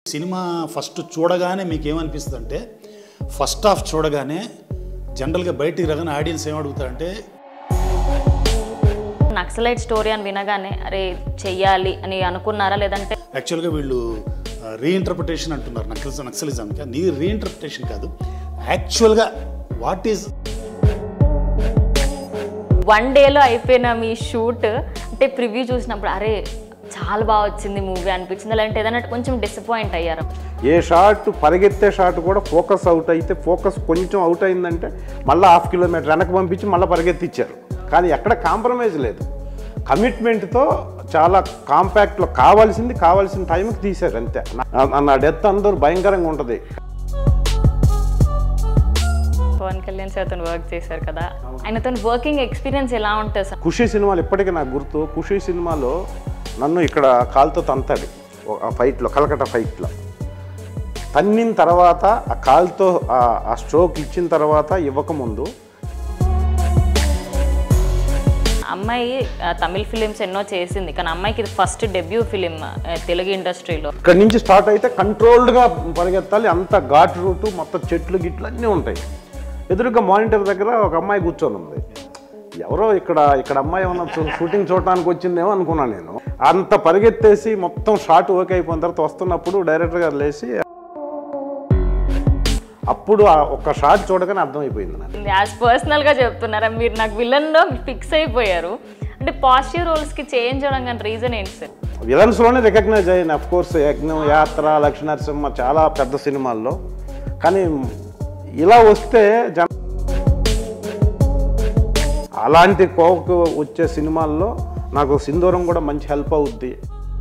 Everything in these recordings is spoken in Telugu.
సినిమా ఫస్ట్ చూడగానే మీకు ఏమనిపిస్తుంది అంటే ఫస్ట్ హాఫ్ చూడగానే జనరల్గా బయటికి రాగానే ఆడియన్స్ ఏమడుగుతారంటే నక్సలైట్ స్టోరీ అని వినగానే అరే చెయ్యాలి అని అనుకున్నారా లేదంటే యాక్చువల్గా వీళ్ళు రీఇంటర్ప్రిటేషన్ అంటున్నారు నక్సలిజం నక్సలిజంకి నీ రీఇంటర్ప్రిటేషన్ కాదు యాక్చువల్గా వాట్ ఈజ్ వన్ డేలో అయిపోయిన మీ షూట్ అంటే ప్రివ్యూ చూసినప్పుడు అరే చాలా బాగా వచ్చింది మూవీ అనిపించింది లేదంటే ఏదైనా కొంచెం డిసప్పాయింట్ అయ్యారు ఏ షాట్ పరిగెత్తే షాట్ కూడా ఫోకస్ అవుట్ అయితే ఫోకస్ కొంచెం అవుట్ అయిందంటే మళ్ళీ హాఫ్ కిలోమీటర్ వెనక్కి పంపించి మళ్ళీ పరిగెత్తిచ్చారు కానీ ఎక్కడ కాంప్రమైజ్ లేదు కమిట్మెంట్తో చాలా కాంపాక్ట్లో కావాల్సింది కావాల్సిన టైంకి తీశారు అంతే నా- నా డెత్ అందరూ భయంకరంగా ఉంటుంది పవన్ కళ్యాణ్ సార్తో వర్క్ చేశారు కదా ఆయనతో వర్కింగ్ ఎక్స్పీరియన్స్ ఎలా ఉంటుంది సార్ ఖుషి సినిమాలు ఇప్పటికీ నాకు గుర్తు ఖుషి సినిమాలో నన్ను ఇక్కడ కాలుతో తంతాడు ఓ- ఆ ఫైట్లో కలకట ఫైట్లో తన్నిన తర్వాత ఆ కాలుతో ఆ- ఆ స్ట్రోక్ ఇచ్చిన తర్వాత ఇవ్వకముందు అమ్మాయి ఆ, తమిళ్ ఫిలిమ్స్ ఎన్నో చేసింది కానీ అమ్మాయికి ఇది ఫస్ట్ డెబ్యూ ఫిలిం తెలుగు ఇండస్ట్రీలో ఇక్కడ నుంచి స్టార్ట్ అయితే కంట్రోల్డ్గా పరిగెత్తాలి అంత ఘాట్ రూటు మొత్తం చెట్లు గిట్లు అన్నీ ఉంటాయి ఎదురుగా మానిటర్ దగ్గర ఒక అమ్మాయి కూర్చొని ఉంది ఎవరో ఇక్కడ ఇక్కడ అమ్మాయి ఏమన్నా చూ- షూటింగ్ చూడటానికి వచ్చిందేమో అనుకున్నాను నేను అంత పరిగెత్తేసి మొత్తం షాట్ ఓకే అయిపోయిన తర్వాత వస్తున్నప్పుడు డైరెక్టర్ గారు లేచి అప్పుడు ఆ ఒక్క షాట్ చూడగానే అర్థమైపోయింది నాకు యాజ్ పర్సనల్గా చెప్తున్నారా మీరు నాకు విలన్లో ఫిక్స్ అయిపోయారు అంటే పాజిటివ్ రోల్స్కి చేంజ్ అవడం కానీ రీజన్ ఏంటి సార్ విలన్స్లోనే రికగ్నైజ్ అయ్యాను అఫ్ కోర్స్ యజ్ఞం యాత్ర లక్ష్మీనరసింహ చాలా పెద్ద సినిమాల్లో కానీ ఇలా వస్తే జన అలాంటి కోవకు వచ్చే సినిమాల్లో నాకు సింధూరం కూడా మంచి హెల్ప్ అవుద్ది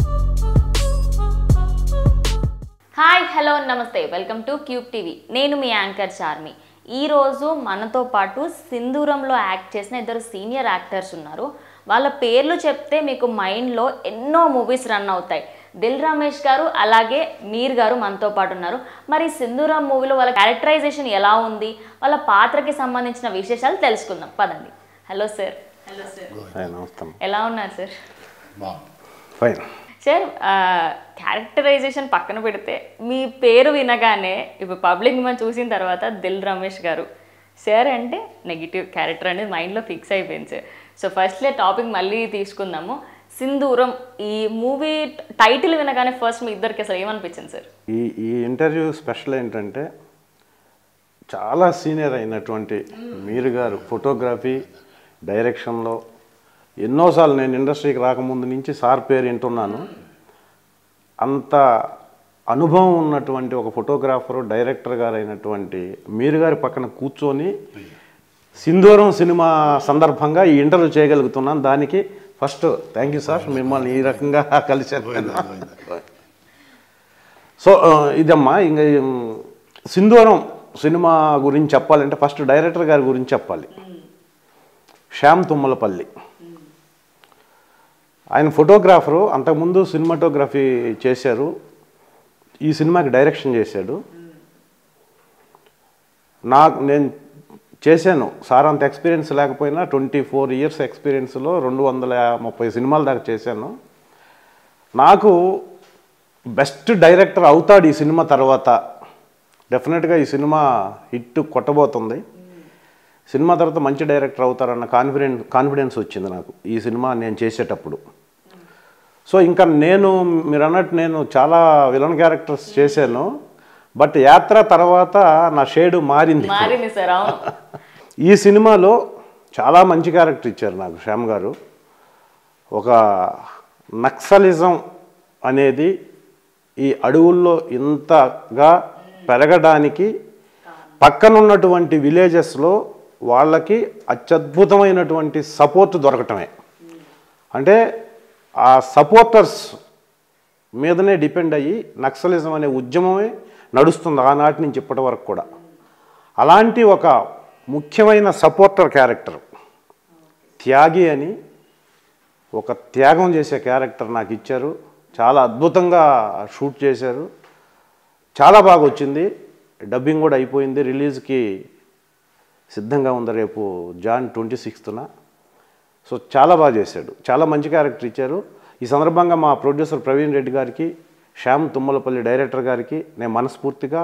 హాయ్ హలో నమస్తే వెల్కమ్ టు క్యూబ్ టీవీ నేను మీ యాంకర్ చార్మి ఈరోజు మనతో పాటు సింధూరంలో యాక్ట్ చేసిన ఇద్దరు సీనియర్ యాక్టర్స్ ఉన్నారు వాళ్ళ పేర్లు చెప్తే మీకు మైండ్లో ఎన్నో మూవీస్ రన్ అవుతాయి దిల్ రమేష్ గారు అలాగే మీర్ గారు మనతో పాటు ఉన్నారు మరి సింధూరం మూవీలో వాళ్ళ క్యారెక్టరైజేషన్ ఎలా ఉంది వాళ్ళ పాత్రకి సంబంధించిన విశేషాలు తెలుసుకుందాం పదండి హలో సార్ హలో సార్ ఆయన వస్తాం ఎలా ఉన్నారు సార్ ఫైన్ సార్ క్యారెక్టరైజేషన్ పక్కన పెడితే మీ పేరు వినగానే ఇప్పుడు పబ్లిక్ మనం చూసిన తర్వాత దిల్ రమేష్ గారు సార్ అంటే నెగిటివ్ క్యారెక్టర్ అనేది మైండ్లో ఫిక్స్ అయిపోయింది సార్ సో ఫస్ట్లే టాపిక్ మళ్ళీ తీసుకుందాము సింధూరం ఈ మూవీ టైటిల్ వినగానే ఫస్ట్ మీ ఇద్దరికి అసలు ఏమనిపించింది సార్ ఈ ఈ ఇంటర్వ్యూ స్పెషల్ ఏంటంటే చాలా సీనియర్ అయినటువంటి మీరు గారు ఫోటోగ్రఫీ డైరెక్షన్లో ఎన్నోసార్లు నేను ఇండస్ట్రీకి రాకముందు నుంచి సార్ పేరు వింటున్నాను అంత అనుభవం ఉన్నటువంటి ఒక ఫోటోగ్రాఫరు డైరెక్టర్ గారు అయినటువంటి మీరు గారి పక్కన కూర్చొని సింధూరం సినిమా సందర్భంగా ఈ ఇంటర్వ్యూ చేయగలుగుతున్నాను దానికి ఫస్ట్ థ్యాంక్ యూ సార్ మిమ్మల్ని ఈ రకంగా కలిశాను సో ఆ, ఇదమ్మా ఇంకా ఉమ్, సింధూరం సినిమా గురించి చెప్పాలంటే ఫస్ట్ డైరెక్టర్ గారి గురించి చెప్పాలి శ్యామ్ తుమ్మలపల్లి ఆయన ఫోటోగ్రాఫరు అంతకుముందు సినిమాటోగ్రఫీ చేశారు ఈ సినిమాకి డైరెక్షన్ చేశాడు నాకు నేను చేశాను సార్ అంత ఎక్స్పీరియన్స్ లేకపోయినా ట్వంటీ ఫోర్ ఇయర్స్ ఎక్స్పీరియన్స్లో రెండు వందల ముప్పై సినిమాల దాకా చేశాను నాకు బెస్ట్ డైరెక్టర్ అవుతాడు ఈ సినిమా తర్వాత డెఫినెట్గా ఈ సినిమా హిట్ కొట్టబోతుంది సినిమా తర్వాత మంచి డైరెక్టర్ అవుతారన్న కాన్ఫిడెన్స్ కాన్ఫిడెన్స్ వచ్చింది నాకు ఈ సినిమా నేను చేసేటప్పుడు సో ఇంకా నేను మీరు అన్నట్టు నేను చాలా విలన్ క్యారెక్టర్స్ చేశాను బట్ యాత్ర తర్వాత నా షేడు మారింది మారింది సార్ అవును ఈ సినిమాలో చాలా మంచి క్యారెక్టర్ ఇచ్చారు నాకు శ్యామ్ గారు ఒక నక్సలిజం అనేది ఈ అడవుల్లో ఇంతగా పెరగడానికి పక్కనున్నటువంటి విలేజెస్లో వాళ్ళకి అత్యద్భుతమైనటువంటి సపోర్ట్ దొరకటమే అంటే ఆ సపోర్టర్స్ మీదనే డిపెండ్ అయ్యి నక్సలిజం అనే ఉద్యమమే నడుస్తుంది ఆనాటి నుంచి ఇప్పటి వరకు కూడా అలాంటి ఒక ముఖ్యమైన సపోర్టర్ క్యారెక్టర్ త్యాగి అని ఒక త్యాగం చేసే క్యారెక్టర్ నాకు ఇచ్చారు చాలా అద్భుతంగా షూట్ చేశారు చాలా బాగా వచ్చింది డబ్బింగ్ కూడా అయిపోయింది రిలీజ్కి సిద్ధంగా ఉంది రేపు జాన్ ట్వంటీ సిక్స్త్న సో చాలా బాగా చేశాడు చాలా మంచి క్యారెక్టర్ ఇచ్చారు ఈ సందర్భంగా మా ప్రొడ్యూసర్ ప్రవీణ్ రెడ్డి గారికి శ్యామ్ తుమ్మలపల్లి డైరెక్టర్ గారికి నేను మనస్ఫూర్తిగా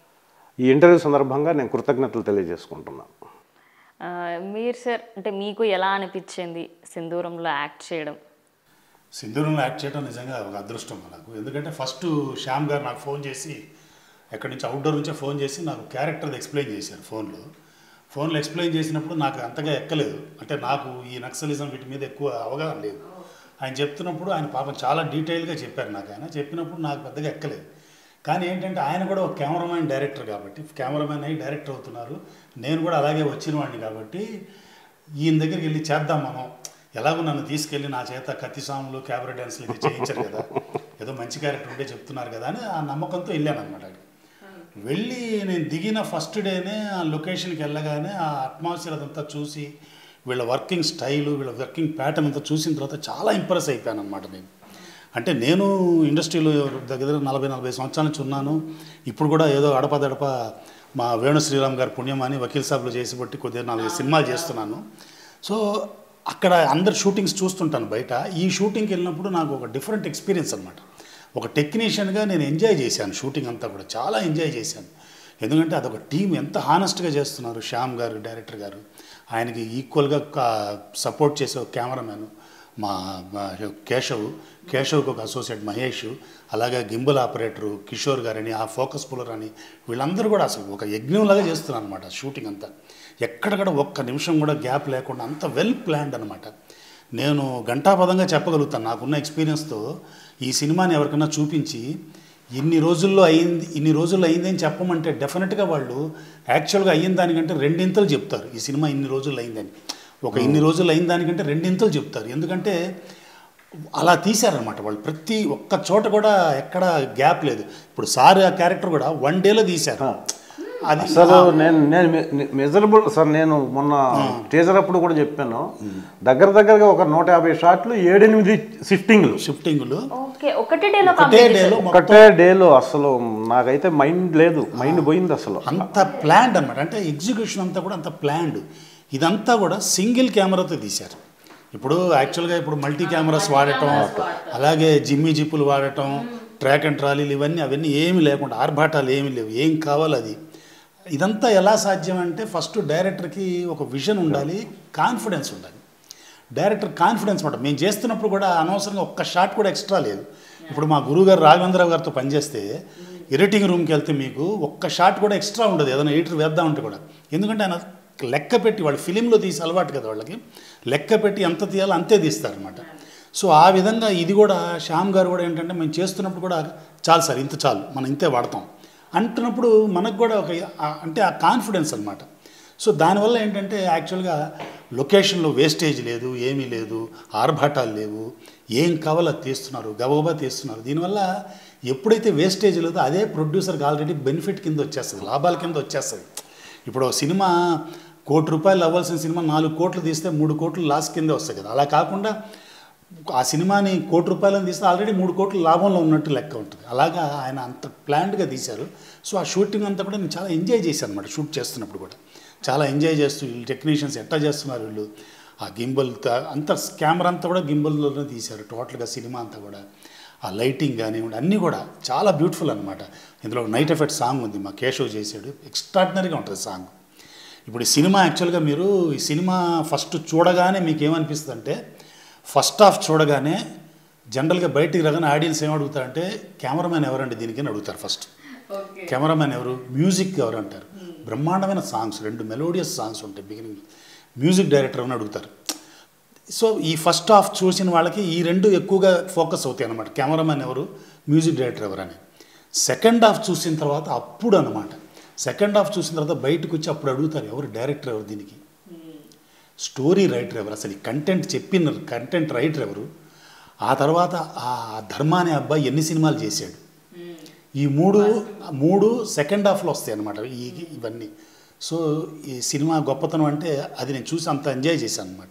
ఈ ఇంటర్వ్యూ సందర్భంగా నేను కృతజ్ఞతలు తెలియజేసుకుంటున్నాను ఆ, మీరు సార్ అంటే మీకు ఎలా అనిపించింది సింధూరంలో యాక్ట్ చేయడం సింధూరంలో యాక్ట్ చేయడం నిజంగా ఒక అదృష్టం నాకు ఎందుకంటే ఫస్ట్ శ్యామ్ గారు నాకు ఫోన్ చేసి ఎక్కడి నుంచి అవుట్డోర్ నుంచే ఫోన్ చేసి నాకు క్యారెక్టర్ ఎక్స్ప్లెయిన్ చేశారు ఫోన్లో ఫోన్లో ఎక్స్ప్లెయిన్ చేసినప్పుడు నాకు అంతగా ఎక్కలేదు అంటే నాకు ఈ నక్సలిజం వీటి మీద ఎక్కువ అవగాహన లేదు ఆయన చెప్తున్నప్పుడు ఆయన పాపం చాలా డీటెయిల్గా చెప్పారు నాకు ఆయన చెప్పినప్పుడు నాకు పెద్దగా ఎక్కలేదు కానీ ఏంటంటే ఆయన కూడా ఒక కెమెరామ్యాన్ డైరెక్టర్ కాబట్టి కెమెరామ్యాన్ అయ్యి డైరెక్టర్ అవుతున్నారు నేను కూడా అలాగే వచ్చిన వాడిని కాబట్టి ఈయన దగ్గరికి వెళ్ళి చేద్దాం మనం ఎలాగో నన్ను తీసుకెళ్ళి నా చేత కత్తి సాములు క్యాబరే డ్యాన్స్లు ఇది చేయించారు కదా ఏదో మంచి క్యారెక్టర్ ఉంటే చెప్తున్నారు కదా అని ఆ నమ్మకంతో వెళ్ళాను అనమాట వెళ్ళి నేను దిగిన ఫస్ట్ డేనే ఆ లొకేషన్కి వెళ్ళగానే ఆ అట్మాస్ఫియర్ అదంతా చూసి వీళ్ళ వర్కింగ్ స్టైలు వీళ్ళ వర్కింగ్ ప్యాటర్న్ అంతా చూసిన తర్వాత చాలా ఇంప్రెస్ అయిపోయాను అనమాట నేను అంటే నేను ఇండస్ట్రీలో దగ్గర దగ్గర నలభై నలభై సంవత్సరాల నుంచి ఉన్నాను ఇప్పుడు కూడా ఏదో అడపదడప మా వేణు శ్రీరామ్ గారి పుణ్యం అని వకీల్ సాబ్లో చేసి బట్టి కొద్దిగా నాలుగు సినిమాలు చేస్తున్నాను సో అక్కడ అందరు షూటింగ్స్ చూస్తుంటాను బయట ఈ షూటింగ్కి వెళ్ళినప్పుడు నాకు ఒక డిఫరెంట్ ఎక్స్పీరియన్స్ అనమాట ఒక టెక్నీషియన్గా నేను ఎంజాయ్ చేశాను షూటింగ్ అంతా కూడా చాలా ఎంజాయ్ చేశాను ఎందుకంటే అదొక టీం ఎంత హానెస్ట్గా చేస్తున్నారు శ్యామ్ గారు డైరెక్టర్ గారు ఆయనకి ఈక్వల్గా సపోర్ట్ చేసే ఒక కెమెరామ్యాన్ మా మా కేశవ్ కేశవ్కి ఒక అసోసియేట్ మహేష్ అలాగే గింబల్ ఆపరేటరు కిషోర్ గారని ఆ ఫోకస్ పులర్ అని వీళ్ళందరూ కూడా అసలు ఒక యజ్ఞంలాగా చేస్తున్నారు అనమాట షూటింగ్ అంతా ఎక్కడక్కడ ఒక్క నిమిషం కూడా గ్యాప్ లేకుండా అంత వెల్ ప్లాన్డ్ అనమాట నేను గంటాపదంగా చెప్పగలుగుతాను నాకున్న ఎక్స్పీరియన్స్తో ఈ సినిమాని ఎవరికైనా చూపించి ఇన్ని రోజుల్లో అయింది ఇన్ని రోజుల్లో అయింది అని చెప్పమంటే డెఫినెట్గా వాళ్ళు యాక్చువల్గా అయిన దానికంటే రెండింతలు చెప్తారు ఈ సినిమా ఇన్ని రోజుల్లో అయిందని ఒక ఇన్ని రోజులు అయిన దానికంటే రెండింతలు చెప్తారు ఎందుకంటే అలా తీశారనమాట వాళ్ళు ప్రతి ఒక్క చోట కూడా ఎక్కడ గ్యాప్ లేదు ఇప్పుడు సార్ ఆ క్యారెక్టర్ కూడా వన్ డేలో తీశారు అది అసలు నేను నేను మెజరబుల్ సార్ నేను మొన్న టీజర్ అప్పుడు కూడా చెప్పాను దగ్గర దగ్గరగా ఒక నూట యాభై షాట్లు ఏడెనిమిది షిఫ్టింగ్లు షిఫ్టింగ్లు ఓకే ఒకటి డేలో ఒకటే కంప్లీట్ డేలో ఒకటే డేలో అసలు నాకైతే మైండ్ లేదు మైండ్ పోయింది అసలు అంత ప్లాన్డ్ అనమాట అంటే ఎగ్జిక్యూషన్ అంతా కూడా అంత ప్లాన్డ్ ఇదంతా కూడా సింగిల్ కెమెరాతో తీశారు ఇప్పుడు యాక్చువల్గా ఇప్పుడు మల్టీ కెమెరాస్ వాడటం అలాగే జిమ్మి జిప్పులు వాడటం ట్రాక్ అండ్ ట్రాలీలు ఇవన్నీ అవన్నీ ఏమి లేకుండా ఆర్భాటాలు ఏమి లేవు ఏం కావాలి అది ఇదంతా ఎలా సాధ్యం అంటే ఫస్ట్ డైరెక్టర్కి ఒక విజన్ ఉండాలి కాన్ఫిడెన్స్ ఉండాలి డైరెక్టర్ కాన్ఫిడెన్స్ మాట మేము చేస్తున్నప్పుడు కూడా అనవసరంగా ఒక్క షాట్ కూడా ఎక్స్ట్రా లేదు ఇప్పుడు మా గురువుగారు రాఘవేంద్రరావు గారితో పనిచేస్తే ఎడిటింగ్ రూమ్కి వెళ్తే మీకు ఒక్క షాట్ కూడా ఎక్స్ట్రా ఉండదు ఏదైనా ఎడిటర్ వేద్దామంటే కూడా ఎందుకంటే ఆయన లెక్క పెట్టి వాళ్ళు ఫిలింలో తీసి అలవాటు కదా వాళ్ళకి లెక్క పెట్టి ఎంత తీయాలో అంతే తీస్తారనమాట సో ఆ విధంగా ఇది కూడా శ్యామ్ గారు కూడా ఏంటంటే మేము చేస్తున్నప్పుడు కూడా చాలు సార్ ఇంత చాలు మనం ఇంతే వాడతాం అంటున్నప్పుడు మనకు కూడా ఒక ఆ- అంటే ఆ కాన్ఫిడెన్స్ అనమాట సో దానివల్ల ఏంటంటే యాక్చువల్గా లొకేషన్లో వేస్టేజ్ లేదు ఏమీ లేదు ఆర్భాటాలు లేవు ఏం కావాలో అది తీస్తున్నారు గబగబా తీస్తున్నారు దీనివల్ల ఎప్పుడైతే వేస్టేజ్ లేదో అదే ప్రొడ్యూసర్కి ఆల్రెడీ బెనిఫిట్ కింద వచ్చేస్తుంది లాభాల కింద వచ్చేస్తుంది ఇప్పుడు ఒక సినిమా కోటి రూపాయలు అవ్వాల్సిన సినిమా నాలుగు కోట్లు తీస్తే మూడు కోట్లు లాస్ కిందే వస్తాయి కదా అలా కాకుండా ఆ సినిమాని కోటి రూపాయలను తీస్తే ఆల్రెడీ మూడు కోట్ల లాభంలో ఉన్నట్టు లెక్క ఉంటుంది అలాగా ఆయన అంత ప్లాన్డ్గా తీశారు సో ఆ షూటింగ్ అంతా కూడా నేను చాలా ఎంజాయ్ చేశాను అనమాట షూట్ చేస్తున్నప్పుడు కూడా చాలా ఎంజాయ్ చేస్తూ వీళ్ళు టెక్నీషియన్స్ ఎట్టా చేస్తున్నారు వీళ్ళు ఆ గింబల్ అంత కెమెరా అంతా కూడా గింబల్లోనే తీశారు టోటల్గా సినిమా అంతా కూడా ఆ లైటింగ్ కానివ్వండి అన్నీ కూడా చాలా బ్యూటిఫుల్ అనమాట ఇందులో నైట్ ఎఫెక్ట్ సాంగ్ ఉంది మా కేశవ్ చేశాడు ఎక్స్ట్రాడినరీగా ఉంటుంది సాంగ్ ఇప్పుడు ఈ సినిమా యాక్చువల్గా మీరు ఈ సినిమా ఫస్ట్ చూడగానే మీకు ఏమనిపిస్తుంది అంటే ఫస్ట్ హాఫ్ చూడగానే జనరల్గా బయటికి రాగానే ఆడియన్స్ ఏం అడుగుతారంటే కెమెరామ్యాన్ ఎవరండి దీనికి అని అడుగుతారు ఫస్ట్ కెమెరామ్యాన్ ఎవరు మ్యూజిక్ ఎవరు అంటారు బ్రహ్మాండమైన సాంగ్స్ రెండు మెలోడియస్ సాంగ్స్ ఉంటాయి బిగినింగ్ మ్యూజిక్ డైరెక్టర్ అని అడుగుతారు సో ఈ ఫస్ట్ హాఫ్ చూసిన వాళ్ళకి ఈ రెండు ఎక్కువగా ఫోకస్ అవుతాయి అనమాట కెమెరామ్యాన్ ఎవరు మ్యూజిక్ డైరెక్టర్ ఎవరు అని సెకండ్ హాఫ్ చూసిన తర్వాత అప్పుడు అనమాట సెకండ్ హాఫ్ చూసిన తర్వాత బయటకు వచ్చి అప్పుడు అడుగుతారు ఎవరు డైరెక్టర్ ఎవరు దీనికి స్టోరీ రైటర్ ఎవరు అసలు ఈ కంటెంట్ చెప్పిన కంటెంట్ రైటర్ ఎవరు ఆ తర్వాత ఆ ధర్మ అనే అబ్బాయి ఎన్ని సినిమాలు చేశాడు ఈ మూడు మూడు సెకండ్ హాఫ్లో వస్తాయి అనమాట ఈ ఇవన్నీ సో ఈ సినిమా గొప్పతనం అంటే అది నేను చూసి అంత ఎంజాయ్ చేశాను అనమాట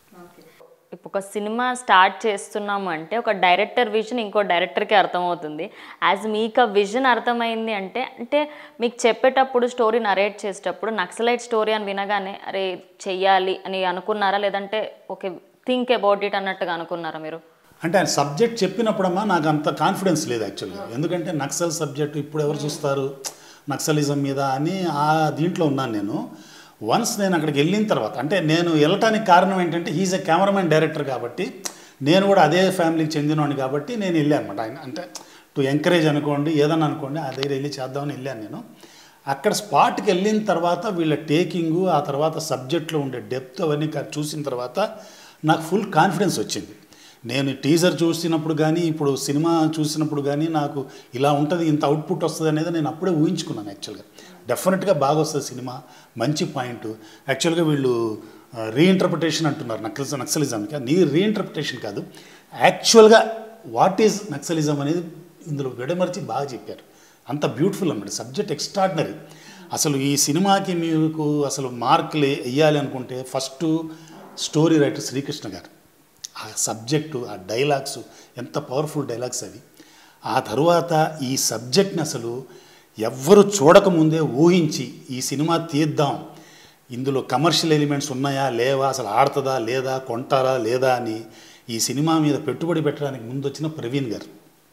ఇప్పుడు ఒక సినిమా స్టార్ట్ చేస్తున్నాము అంటే ఒక డైరెక్టర్ విజన్ ఇంకో డైరెక్టర్కి అర్థమవుతుంది యాజ్ మీకు ఆ విజన్ అర్థమైంది అంటే అంటే మీకు చెప్పేటప్పుడు స్టోరీ నరేట్ చేసేటప్పుడు నక్సలైట్ స్టోరీ అని వినగానే అరే చెయ్యాలి అని అనుకున్నారా లేదంటే ఓకే థింక్ అబౌట్ ఇట్ అన్నట్టుగా అనుకున్నారా మీరు అంటే ఆయన సబ్జెక్ట్ చెప్పినప్పుడమ్మా నాకు అంత కాన్ఫిడెన్స్ లేదు యాక్చువల్గా ఎందుకంటే నక్సల్ సబ్జెక్ట్ ఇప్పుడు ఎవరు చూస్తారు నక్సలిజం మీద అని ఆ దీంట్లో ఉన్నాను నేను వన్స్ నేను అక్కడికి వెళ్ళిన తర్వాత అంటే నేను వెళ్ళటానికి కారణం ఏంటంటే హీజ్ ఎ కెమెరామెన్ డైరెక్టర్ కాబట్టి నేను కూడా అదే ఫ్యామిలీకి చెందినవాడిని కాబట్టి నేను వెళ్ళాను అనమాట ఆయన అంటే టు ఎంకరేజ్ అనుకోండి ఏదన్నా అనుకోండి ఆ దగ్గర వెళ్ళి చేద్దామని వెళ్ళాను నేను అక్కడ స్పాట్కి వెళ్ళిన తర్వాత వీళ్ళ టేకింగు ఆ తర్వాత సబ్జెక్ట్లో ఉండే డెప్త్ అవన్నీ కా- చూసిన తర్వాత నాకు ఫుల్ కాన్ఫిడెన్స్ వచ్చింది నేను టీజర్ చూసినప్పుడు కానీ ఇప్పుడు సినిమా చూసినప్పుడు కానీ నాకు ఇలా ఉంటుంది ఇంత అవుట్పుట్ వస్తుంది అనేది నేను అప్పుడే ఊహించుకున్నాను యాక్చువల్గా డెఫినెట్గా బాగా వస్తుంది సినిమా మంచి పాయింట్ యాక్చువల్గా వీళ్ళు రీఇంటర్ప్రిటేషన్ అంటున్నారు నక్సలిజం నక్సలిజంకి నీ రీఇంటర్ప్రిటేషన్ కాదు యాక్చువల్గా వాట్ ఈజ్ నక్సలిజం అనేది ఇందులో విడమర్చి బాగా చెప్పారు అంత బ్యూటిఫుల్ అన్నమాట సబ్జెక్ట్ ఎక్స్ట్రాడినరీ అసలు ఈ సినిమాకి మీకు అసలు మార్కులు వేయాలి అనుకుంటే ఫస్ట్ స్టోరీ రైటర్ శ్రీకృష్ణ గారు ఆ సబ్జెక్టు ఆ డైలాగ్స్ ఎంత పవర్ఫుల్ డైలాగ్స్ అవి ఆ తరువాత ఈ సబ్జెక్ట్ని అసలు ఎవ్వరు చూడకముందే ఊహించి ఈ సినిమా తీద్దాం ఇందులో కమర్షియల్ ఎలిమెంట్స్ ఉన్నాయా లేవా అసలు ఆడుతుందా లేదా కొంటారా లేదా అని ఈ సినిమా మీద పెట్టుబడి పెట్టడానికి ముందు వచ్చిన ప్రవీణ్ గారు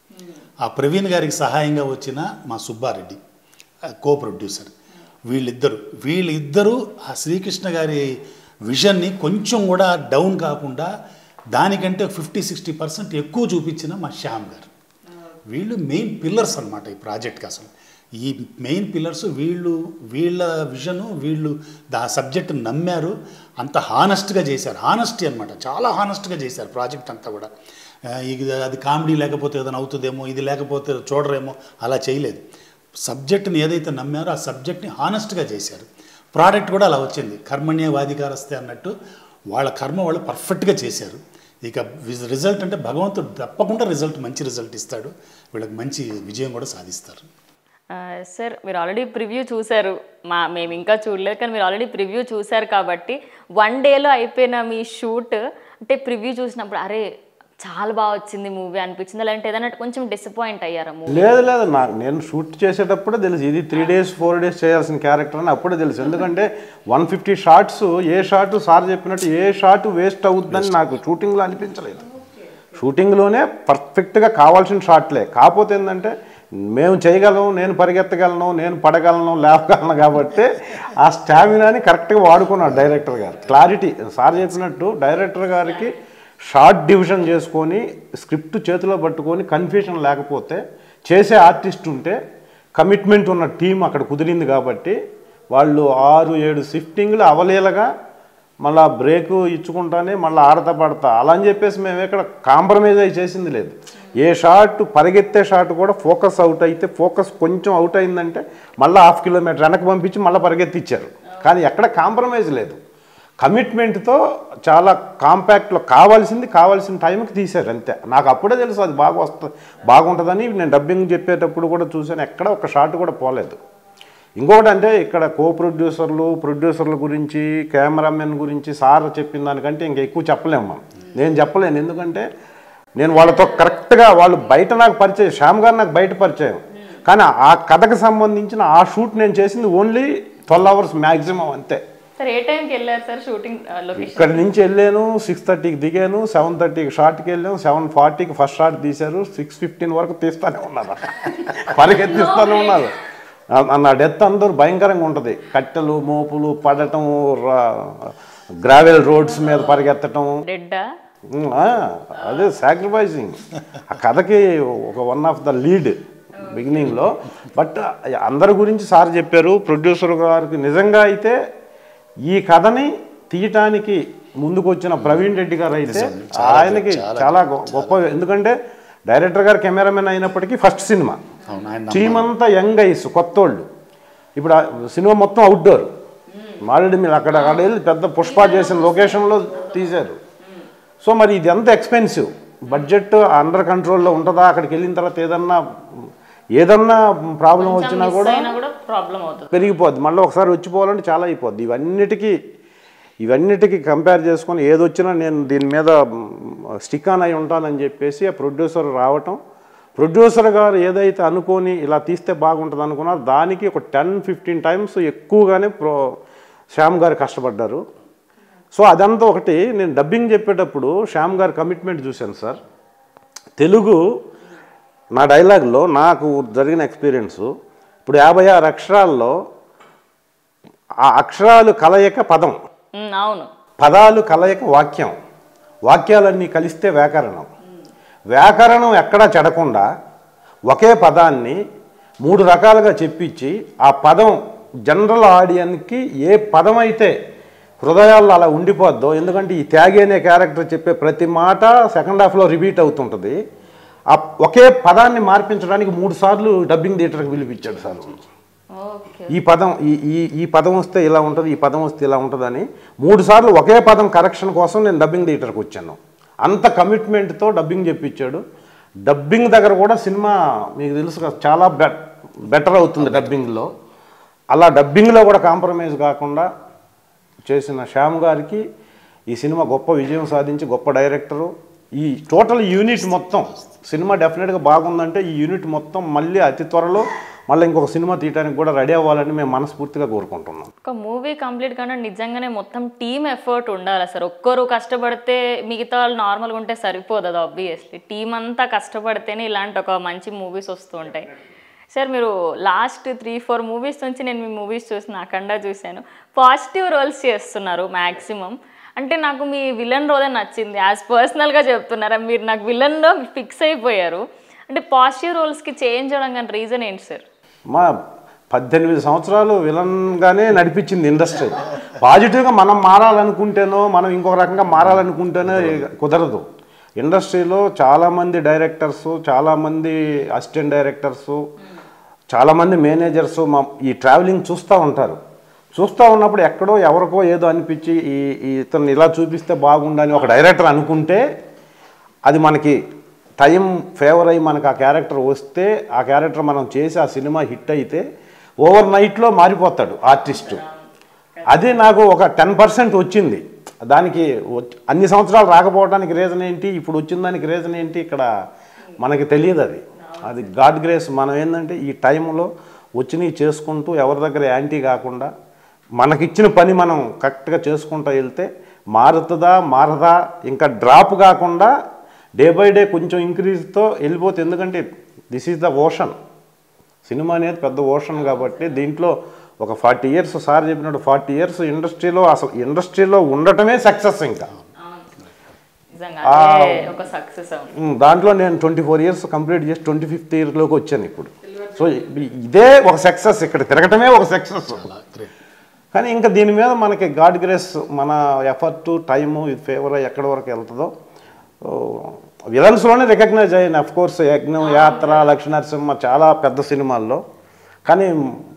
ఆ ప్రవీణ్ గారికి సహాయంగా వచ్చిన మా సుబ్బారెడ్డి కో ప్రొడ్యూసర్ వీళ్ళిద్దరు వీళ్ళిద్దరూ ఆ శ్రీకృష్ణ గారి విజన్ని కొంచెం కూడా డౌన్ కాకుండా దానికంటే ఫిఫ్టీ సిక్స్టీ పర్సెంట్ ఎక్కువ చూపించిన మా శ్యామ్ గారు వీళ్ళు మెయిన్ పిల్లర్స్ అన్నమాట ఈ ప్రాజెక్ట్కి అసలు ఈ మెయిన్ పిల్లర్స్ వీళ్ళు వీళ్ళ విజను వీళ్ళు దా సబ్జెక్ట్ నమ్మారు అంత హానెస్ట్గా చేశారు హానెస్టీ అనమాట చాలా హానెస్ట్గా చేశారు ప్రాజెక్ట్ అంతా కూడా ఆ, ఇది అది కామెడీ లేకపోతే ఏదైనా అవుతుందేమో ఇది లేకపోతే చూడరేమో అలా చేయలేదు సబ్జెక్ట్ని ఏదైతే నమ్మారో ఆ సబ్జెక్ట్ని హానెస్ట్గా చేశారు ప్రోడక్ట్ కూడా అలా వచ్చింది కర్మణ్య వాదికారస్తే అన్నట్టు వాళ్ళ కర్మ వాళ్ళు పర్ఫెక్ట్గా చేశారు ఇక విజ్- రిజల్ట్ అంటే భగవంతుడు తప్పకుండా రిజల్ట్ మంచి రిజల్ట్ ఇస్తాడు వీళ్ళకి మంచి విజయం కూడా సాధిస్తారు ఆ, సార్ మీరు ఆల్రెడీ ప్రివ్యూ చూశారు మా మేము ఇంకా చూడలేదు కానీ మీరు ఆల్రెడీ ప్రివ్యూ చూశారు కాబట్టి వన్ డేలో అయిపోయిన మీ షూట్ అంటే ప్రివ్యూ చూసినప్పుడు అరే చాలా బాగా వచ్చింది మూవీ అనిపించింది అలాంటి ఏదైనా కొంచెం డిసప్పాయింట్ అయ్యారా మూవీ లేదు లేదు నాకు నేను షూట్ చేసేటప్పుడే తెలుసు ఇది త్రీ డేస్ ఫోర్ డేస్ చేయాల్సిన క్యారెక్టర్ అని అప్పుడే తెలుసు ఎందుకంటే వన్ ఫిఫ్టీ షార్ట్స్ ఏ షార్ట్ సార్ చెప్పినట్టు ఏ షార్ట్ వేస్ట్ అవుతుందని నాకు షూటింగ్లో అనిపించలేదు షూటింగ్లోనే పర్ఫెక్ట్గా కావాల్సిన షాట్లే కాకపోతే ఏంటంటే మేము చేయగలం నేను పరిగెత్తగలను నేను పడగలను లేవగలను కాబట్టి ఆ స్టామినాని కరెక్ట్గా వాడుకున్నాడు డైరెక్టర్ గారు క్లారిటీ సార్ చెప్పినట్టు డైరెక్టర్ గారికి షార్ట్ డివిజన్ చేసుకొని స్క్రిప్ట్ చేతిలో పట్టుకొని కన్ఫ్యూషన్ లేకపోతే చేసే ఆర్టిస్ట్ ఉంటే కమిట్మెంట్ ఉన్న టీం అక్కడ కుదిరింది కాబట్టి వాళ్ళు ఆరు ఏడు షిఫ్టింగ్లు అవలేలగా మళ్ళా బ్రేక్ ఇచ్చుకుంటానే మళ్ళీ ఆడతా పడతా అలా అని చెప్పేసి మేము ఇక్కడ కాంప్రమైజ్ అయి చేసింది లేదు ఏ షాట్ పరిగెత్తే షాట్ కూడా ఫోకస్ అవుట్ అయితే ఫోకస్ కొంచెం అవుట్ అయిందంటే మళ్ళీ హాఫ్ కిలోమీటర్ వెనక్కి పంపించి మళ్ళీ పరిగెత్తిచ్చారు కానీ ఎక్కడ కాంప్రమైజ్ లేదు కమిట్మెంట్తో చాలా కాంపాక్ట్లో కావాల్సింది కావాల్సిన టైంకి తీశారు అంతే నాకు అప్పుడే తెలుసు అది బాగా వస్తుంది బాగుంటుందని నేను డబ్బింగ్ చెప్పేటప్పుడు కూడా చూశాను ఎక్కడ ఒక షాట్ కూడా పోలేదు ఇంకొకటి అంటే ఇక్కడ కో ప్రొడ్యూసర్లు ప్రొడ్యూసర్ల గురించి కెమెరామెన్ గురించి సార్ చెప్పిన దానికంటే ఇంకా ఎక్కువ చెప్పలేము మనం నేను చెప్పలేను ఎందుకంటే నేను వాళ్ళతో కరెక్ట్గా వాళ్ళు బయట నాకు పరిచయం శ్యామ్ గారు నాకు బయట పరిచయం కానీ ఆ కథకు సంబంధించిన ఆ షూట్ నేను చేసింది ఓన్లీ ట్వెల్వ్ అవర్స్ మ్యాక్సిమం అంతే సార్ ఏ టైంకి వెళ్ళారు సార్ షూటింగ్ లొకేషన్ ఇక్కడ నుంచి వెళ్ళాను సిక్స్ థర్టీకి దిగాను సెవెన్ థర్టీకి షార్ట్కి వెళ్ళాను సెవెన్ ఫార్టీకి ఫస్ట్ షార్ట్ తీశారు సిక్స్ ఫిఫ్టీన్ వరకు తీస్తానే ఉన్నారు పరిగెత్తిస్తూనే ఉన్నారు ఆ- నా డెత్ అందరూ భయంకరంగా ఉంటుంది కట్టెలు మోపులు పడటం గ్రావెల్ రోడ్స్ మీద పరిగెత్తటం డెడ్డా ఉమ్, ఆ, అదే సాక్రిఫైసింగ్ ఆ కథకి ఒక వన్ ఆఫ్ ద లీడ్ బిగినింగ్లో బట్ అందరి గురించి సార్ చెప్పారు ప్రొడ్యూసర్ గారికి నిజంగా అయితే ఈ కథని తీయటానికి ముందుకు వచ్చిన ప్రవీణ్ రెడ్డి గారు అయితే ఆయనకి చాలా గొ- గొప్ప ఎందుకంటే డైరెక్టర్ గారు కెమెరామెన్ అయినప్పటికీ ఫస్ట్ సినిమా అవును ఆయన టీమ్ అంతా యంగ్ ఐస్ కొత్తోళ్ళు ఇప్పుడు ఆ సినిమా మొత్తం అవుట్డోర్ ఆల్రెడీ మీరు అక్కడ అక్కడ వెళ్ళి పెద్ద పుష్ప చేసిన లొకేషన్లో తీశారు సో మరి ఇది ఎంత ఎక్స్పెన్సివ్ బడ్జెట్ అండర్ కంట్రోల్లో ఉంటుందా అక్కడికి వెళ్ళిన తర్వాత ఏదన్నా ఏదన్నా ప్రాబ్లం వచ్చినా కూడా అయినా కూడా ప్రాబ్లం అవుతుంది పెరిగిపోద్ది మళ్ళీ ఒకసారి వచ్చిపోవాలంటే చాలా అయిపోద్ది ఇవన్నిటికీ ఇవన్నిటికీ కంపేర్ చేసుకొని ఏదొచ్చినా నేను దీని మీద స్టిక్ ఆన్ అయి ఉంటానని చెప్పేసి ఆ ప్రొడ్యూసర్ రావటం ప్రొడ్యూసర్ గారు ఏదైతే అనుకొని ఇలా తీస్తే బాగుంటుంది అనుకున్నారో దానికి ఒక టెన్ ఫిఫ్టీన్ టైమ్స్ ఎక్కువగానే ప్రో శ్యామ్ గారు కష్టపడ్డారు సో అదంతా ఒకటి నేను డబ్బింగ్ చెప్పేటప్పుడు శ్యామ్ గారు కమిట్మెంట్ చూశాను సార్ తెలుగు నా డైలాగ్లో నాకు జరిగిన ఎక్స్పీరియన్సు ఇప్పుడు యాభై ఆరు అక్షరాల్లో ఆ అక్షరాలు కలయిక పదం ఉమ్, అవును పదాలు కలయిక వాక్యం వాక్యాలన్నీ కలిస్తే వ్యాకరణం వ్యాకరణం ఎక్కడా చెడకుండా ఒకే పదాన్ని మూడు రకాలుగా చెప్పించి ఆ పదం జనరల్ ఆడియన్కి ఏ పదం అయితే హృదయాల్లో అలా ఉండిపోద్దో ఎందుకంటే ఈ త్యాగి అనే క్యారెక్టర్ చెప్పే ప్రతి మాట సెకండ్ హాఫ్లో రిపీట్ అవుతుంటుంది ఆ ఒకే పదాన్ని మార్పించడానికి మూడు సార్లు డబ్బింగ్ థియేటర్కి పిలిపించాడు సార్ ఓకే ఈ పదం ఈ ఈ ఈ పదం వస్తే ఇలా ఉంటుంది ఈ పదం వస్తే ఇలా ఉంటుందని మూడు సార్లు ఒకే పదం కరెక్షన్ కోసం నేను డబ్బింగ్ థియేటర్కి వచ్చాను అంత కమిట్మెంట్తో డబ్బింగ్ చెప్పించాడు డబ్బింగ్ దగ్గర కూడా సినిమా మీకు తెలుసు కదా చాలా బెట్ బెటర్ అవుతుంది డబ్బింగ్లో అలా డబ్బింగ్లో కూడా కాంప్రమైజ్ కాకుండా చేసిన శ్యామ్ గారికి ఈ సినిమా గొప్ప విజయం సాధించి గొప్ప డైరెక్టరు ఈ టోటల్ యూనిట్ మొత్తం సినిమా డెఫినెట్గా బాగుందంటే ఈ యూనిట్ మొత్తం మళ్ళీ అతి త్వరలో మళ్ళీ ఇంకొక సినిమా తీయడానికి కూడా రెడీ అవ్వాలని మేము మనస్ఫూర్తిగా కోరుకుంటున్నాం ఒక మూవీ కంప్లీట్ కానీ నిజంగానే మొత్తం టీమ్ ఎఫర్ట్ ఉండాలి సార్ ఒక్కరు కష్టపడితే మిగతా వాళ్ళు నార్మల్గా ఉంటే సరిపోదు అది ఆబ్వియస్లీ టీం అంతా కష్టపడితేనే ఇలాంటి ఒక మంచి మూవీస్ వస్తూ ఉంటాయి సార్ మీరు లాస్ట్ త్రీ ఫోర్ మూవీస్ నుంచి నేను మీ మూవీస్ చూసిన అఖండ చూశాను పాజిటివ్ రోల్స్ చేస్తున్నారు మ్యాక్సిమం అంటే నాకు మీ విలన్ రోలే నచ్చింది యాజ్ పర్సనల్గా చెప్తున్నారా మీరు నాకు విలన్లో ఫిక్స్ అయిపోయారు అంటే పాజిటివ్ రోల్స్కి చేంజ్ అవ్వడం కానీ రీజన్ ఏంటి సార్ మా పద్దెనిమిది సంవత్సరాలు విలన్గానే నడిపించింది ఇండస్ట్రీ పాజిటివ్గా మనం మారాలనుకుంటేనో మనం ఇంకొక రకంగా మారాలనుకుంటేనో కుదరదు ఇండస్ట్రీలో చాలామంది డైరెక్టర్సు చాలామంది అసిస్టెంట్ డైరెక్టర్సు చాలామంది మేనేజర్స్ మా ఈ ట్రావెలింగ్ చూస్తూ ఉంటారు చూస్తూ ఉన్నప్పుడు ఎక్కడో ఎవరికో ఏదో అనిపించి ఈ ఈ ఇతను ఇలా చూపిస్తే బాగుండని ఒక డైరెక్టర్ అనుకుంటే అది మనకి టైం ఫేవర్ అయ్యి మనకు ఆ క్యారెక్టర్ వస్తే ఆ క్యారెక్టర్ మనం చేసి ఆ సినిమా హిట్ అయితే ఓవర్ నైట్లో మారిపోతాడు ఆర్టిస్టు అది నాకు ఒక టెన్ పర్సెంట్ వచ్చింది దానికి వచ్చి- అన్ని సంవత్సరాలు రాకపోవడానికి రీజన్ ఏంటి ఇప్పుడు వచ్చిన దానికి రీజన్ ఏంటి ఇక్కడ మనకి తెలియదు అది అది గాడ్ గ్రేస్ మనం ఏంటంటే ఈ టైంలో వచ్చినవి చేసుకుంటూ ఎవరి దగ్గర యాంటీ కాకుండా మనకిచ్చిన పని మనం కరెక్ట్గా చేసుకుంటూ వెళ్తే మారుతుందా మారదా ఇంకా డ్రాప్ కాకుండా డే బై డే కొంచెం ఇంక్రీజ్తో వెళ్ళిపోతే ఎందుకంటే దిస్ ఈజ్ ద ఓషన్ సినిమా అనేది పెద్ద ఓషన్ కాబట్టి దీంట్లో ఒక ఫార్టీ ఇయర్స్ సార్ చెప్పినట్టు ఫార్టీ ఇయర్స్ ఇండస్ట్రీలో అసలు ఇండస్ట్రీలో ఉండటమే సక్సెస్ ఇంకా నిజంగా అదే ఒక సక్సెస్ అవును ఉమ్, దాంట్లో నేను ట్వంటీ ఫోర్ ఇయర్స్ కంప్లీట్ చేసి ట్వంటీ ఫిఫ్త్ ఇయర్లోకి వచ్చాను ఇప్పుడు సో ఇ- ఇదే ఒక సక్సెస్ ఇక్కడ తిరగటమే ఒక సక్సెస్ గ్రేట్ కానీ ఇంకా దీని మీద మనకి గాడ్ గ్రేస్ మన ఎఫర్ట్ టైము ఇది ఫేవర్ ఎక్కడి వరకు వెళ్తుందో విలన్స్లోనే రికగ్నైజ్ అయ్యాను అఫ్ కోర్స్ యజ్ఞం యాత్ర లక్ష్మీనరసింహ చాలా పెద్ద సినిమాల్లో కానీ